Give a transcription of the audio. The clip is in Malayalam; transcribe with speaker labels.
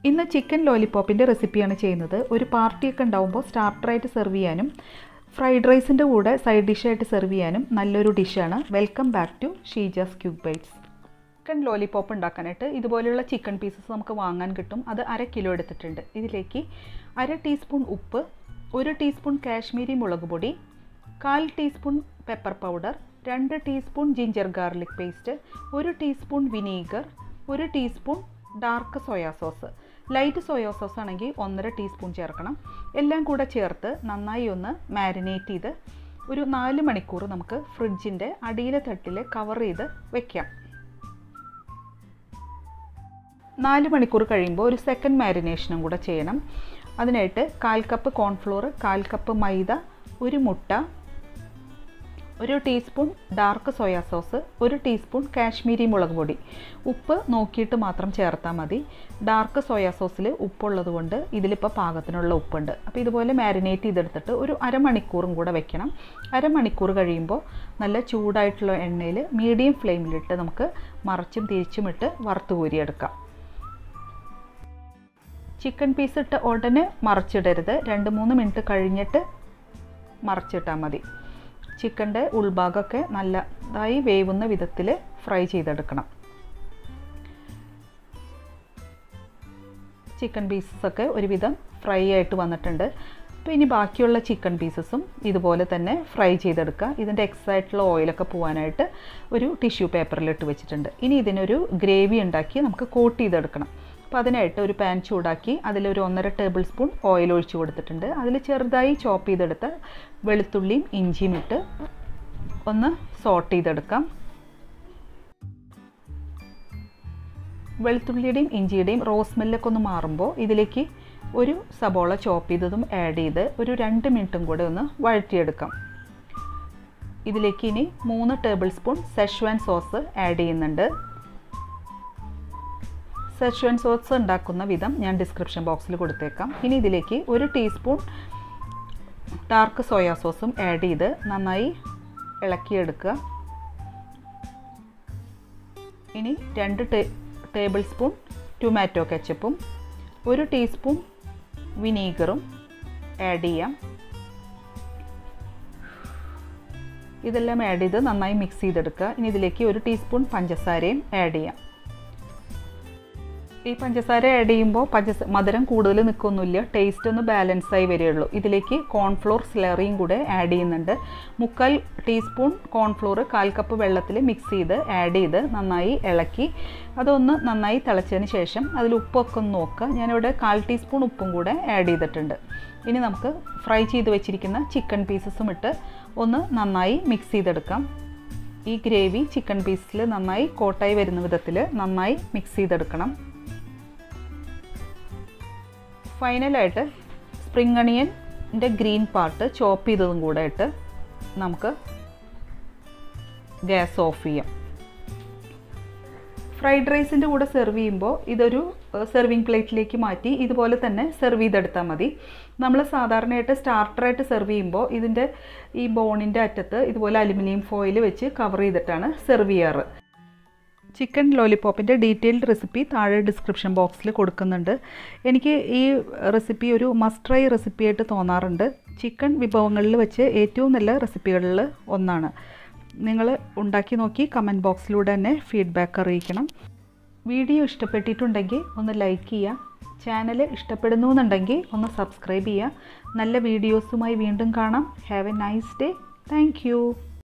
Speaker 1: ഇന്ന് ചിക്കൻ ലോലിപോപ്പിൻ്റെ റെസിപ്പിയാണ് ചെയ്യുന്നത് ഒരു പാർട്ടിയൊക്കെ ഉണ്ടാവുമ്പോൾ സ്റ്റാർട്ടറായിട്ട് സെർവ് ചെയ്യാനും ഫ്രൈഡ് റൈസിൻ്റെ കൂടെ സൈഡ് ഡിഷായിട്ട് സെർവ് ചെയ്യാനും നല്ലൊരു ഡിഷാണ് welcome back to Sheeja's cube bites chicken lollipop ഉണ്ടാക്കാനായിട്ട് ഇതുപോലെയുള്ള ചിക്കൻ പീസസ് നമുക്ക് വാങ്ങാൻ കിട്ടും അത് അര കിലോ എടുത്തിട്ടുണ്ട് ഇതിലേക്ക് അര ടീസ്പൂൺ ഉപ്പ് ഒരു ടീസ്പൂൺ കാശ്മീരി മുളക് പൊടി കാൽ ടീസ്പൂൺ പെപ്പർ പൗഡർ രണ്ട് ടീസ്പൂൺ ജിഞ്ചർ ഗാർലിക് പേസ്റ്റ് ഒരു ടീസ്പൂൺ വിനീഗർ ഒരു teaspoon dark soya sauce light soya sauce ആണെങ്കിൽ ഒന്നര ടീസ്പൂൺ ചേർക്കണം എല്ലാം കൂടെ ചേർത്ത് നന്നായി ഒന്ന് മാരിനേറ്റ് ചെയ്ത് ഒരു നാല് മണിക്കൂർ നമുക്ക് ഫ്രിഡ്ജിൻ്റെ അടിയിലെ തട്ടിൽ കവർ ചെയ്ത് വെക്കാം നാല് മണിക്കൂർ കഴിയുമ്പോൾ ഒരു സെക്കൻഡ് മാരിനേഷനും കൂടെ ചെയ്യണം അതിനായിട്ട് കാൽ കപ്പ് കോൺഫ്ലോർ കാൽ കപ്പ് മൈദ ഒരു മുട്ട ഒരു ടീസ്പൂൺ ഡാർക്ക് സോയാ സോസ് ഒരു ടീസ്പൂൺ കാശ്മീരി മുളക് പൊടി ഉപ്പ് നോക്കിയിട്ട് മാത്രം ചേർത്താൽ മതി ഡാർക്ക് സോയാ സോസിൽ ഉപ്പുള്ളത് കൊണ്ട് ഇതിലിപ്പോൾ പാകത്തിനുള്ള ഉപ്പുണ്ട് അപ്പോൾ ഇതുപോലെ മാരിനേറ്റ് ചെയ്തെടുത്തിട്ട് ഒരു അരമണിക്കൂറും കൂടെ വെക്കണം അരമണിക്കൂർ കഴിയുമ്പോൾ നല്ല ചൂടായിട്ടുള്ള എണ്ണയിൽ മീഡിയം ഫ്ലെയിമിലിട്ട് നമുക്ക് മറച്ചും തിരിച്ചും ഇട്ട് വറുത്ത് കോരിയെടുക്കാം ചിക്കൻ പീസ് ഇട്ട് ഉടനെ മറച്ചിടരുത് രണ്ട് മൂന്ന് മിനിറ്റ് കഴിഞ്ഞിട്ട് മറച്ചിട്ടാൽ മതി ചിക്കൻ്റെ ഉൾഭാഗമൊക്കെ നല്ലതായി വേവുന്ന വിധത്തിൽ ഫ്രൈ ചെയ്തെടുക്കണം ചിക്കൻ പീസസൊക്കെ ഒരുവിധം ഫ്രൈ ആയിട്ട് വന്നിട്ടുണ്ട് അപ്പോൾ ഇനി ബാക്കിയുള്ള ചിക്കൻ പീസസും ഇതുപോലെ തന്നെ ഫ്രൈ ചെയ്തെടുക്കുക ഇതിൻ്റെ എക്സ് ആയിട്ടുള്ള ഓയിലൊക്കെ പോകാനായിട്ട് ഒരു ടിഷ്യൂ പേപ്പറിലിട്ട് വെച്ചിട്ടുണ്ട് ഇനി ഇതിനൊരു ഗ്രേവി ഉണ്ടാക്കി നമുക്ക് കോട്ട് ചെയ്തെടുക്കണം അപ്പോൾ അതിനായിട്ട് ഒരു പാൻ ചൂടാക്കി അതിലൊരു ഒന്നര ടേബിൾ സ്പൂൺ ഓയിൽ ഒഴിച്ച് കൊടുത്തിട്ടുണ്ട് അതിൽ ചെറുതായി ചോപ്പ് ചെയ്തെടുത്ത് വെളുത്തുള്ളിയും ഇഞ്ചിയും ഇട്ട് ഒന്ന് സോട്ട് ചെയ്തെടുക്കാം വെളുത്തുള്ളിയുടെയും ഇഞ്ചിയുടെയും റോസ് സ്മെല്ലൊക്കെ ഒന്ന് മാറുമ്പോൾ ഇതിലേക്ക് ഒരു സബോള ചോപ്പ് ചെയ്തതും ആഡ് ചെയ്ത് ഒരു രണ്ട് മിനിറ്റും കൂടെ ഒന്ന് വഴറ്റിയെടുക്കാം ഇതിലേക്ക് ഇനി മൂന്ന് tablespoon Schezwan sauce add ചെയ്യുന്നുണ്ട് സെഷ്വൻ സോസ് ഉണ്ടാക്കുന്ന വിധം ഞാൻ ഡിസ്ക്രിപ്ഷൻ ബോക്സിൽ കൊടുത്തേക്കാം ഇനി ഇതിലേക്ക് ഒരു ടീസ്പൂൺ ഡാർക്ക് സോയാ സോസും ആഡ് ചെയ്ത് നന്നായി ഇളക്കിയെടുക്കുക ഇനി രണ്ട് ടേബിൾ സ്പൂൺ ടൊമാറ്റോ കെച്ചപ്പും ഒരു ടീസ്പൂൺ വിനീഗറും ആഡ് ചെയ്യാം ഇതെല്ലാം ആഡ് ചെയ്ത് നന്നായി മിക്സ് ചെയ്തെടുക്കുക ഇനി ഇതിലേക്ക് ഒരു ടീസ്പൂൺ പഞ്ചസാരയും ആഡ് ചെയ്യാം ഈ പഞ്ചസാര ആഡ് ചെയ്യുമ്പോൾ പഞ്ചസ മധുരം കൂടുതൽ നിൽക്കൊന്നുമില്ല ടേസ്റ്റ് ഒന്ന് ബാലൻസ് ആയി വരികയുള്ളൂ ഇതിലേക്ക് കോൺഫ്ലോർ സ്ലറിയും കൂടെ ആഡ് ചെയ്യുന്നുണ്ട് മുക്കാൽ ടീസ്പൂൺ കോൺഫ്ലോർ കാൽ കപ്പ് വെള്ളത്തിൽ മിക്സ് ചെയ്ത് ആഡ് ചെയ്ത് നന്നായി ഇളക്കി അതൊന്ന് നന്നായി തിളച്ചതിന് ശേഷം അതിൽ ഉപ്പൊക്കെ ഒന്ന് നോക്കുക ഞാനിവിടെ കാൽ ടീസ്പൂൺ ഉപ്പും കൂടെ ആഡ് ചെയ്തിട്ടുണ്ട് ഇനി നമുക്ക് ഫ്രൈ ചെയ്ത് വെച്ചിരിക്കുന്ന ചിക്കൻ പീസസും ഇട്ട് ഒന്ന് നന്നായി മിക്സ് ചെയ്തെടുക്കാം ഈ ഗ്രേവി ചിക്കൻ പീസിൽ നന്നായി കോട്ടായി വരുന്ന വിധത്തിൽ നന്നായി മിക്സ് ചെയ്തെടുക്കണം ഫൈനലായിട്ട് സ്പ്രിംഗ് അണിയൻ്റെ ഗ്രീൻ പാർട്ട് ചോപ്പ് ചെയ്തതും കൂടെ ഇട്ട് നമുക്ക് ഗ്യാസ് ഓഫ് ചെയ്യാം ഫ്രൈഡ് റൈസിൻ്റെ കൂടെ സെർവ് ചെയ്യുമ്പോൾ ഇതൊരു സെർവിങ് പ്ലേറ്റിലേക്ക് മാറ്റി ഇതുപോലെ തന്നെ സെർവ് ചെയ്തെടുത്താൽ മതി നമ്മൾ സാധാരണയായിട്ട് സ്റ്റാർട്ടറായിട്ട് സെർവ് ചെയ്യുമ്പോൾ ഇതിൻ്റെ ഈ ബോണിൻ്റെ അറ്റത്ത് ഇതുപോലെ അലുമിനിയം ഫോയിൽ വെച്ച് കവർ ചെയ്തിട്ടാണ് സെർവ് ചെയ്യാറ് ചിക്കൻ ലോലിപോപ്പിൻ്റെ ഡീറ്റെയിൽഡ് റെസിപ്പി താഴെ ഡിസ്ക്രിപ്ഷൻ ബോക്സിൽ കൊടുക്കുന്നുണ്ട് എനിക്ക് ഈ റെസിപ്പി ഒരു മസ്റ്റ് ട്രൈ റെസിപ്പിയായിട്ട് തോന്നാറുണ്ട് ചിക്കൻ വിഭവങ്ങളിൽ വെച്ച് ഏറ്റവും നല്ല റെസിപ്പികളിൽ ഒന്നാണ് നിങ്ങൾ ഉണ്ടാക്കി നോക്കി കമൻറ്റ് ബോക്സിലൂടെ തന്നെ ഫീഡ്ബാക്ക് അറിയിക്കണം വീഡിയോ ഇഷ്ടപ്പെട്ടിട്ടുണ്ടെങ്കിൽ ഒന്ന് ലൈക്ക് ചെയ്യുക ചാനൽ ഇഷ്ടപ്പെടുന്നു എന്നുണ്ടെങ്കിൽ ഒന്ന് സബ്സ്ക്രൈബ് ചെയ്യുക നല്ല വീഡിയോസുമായി വീണ്ടും കാണാം have a nice day thank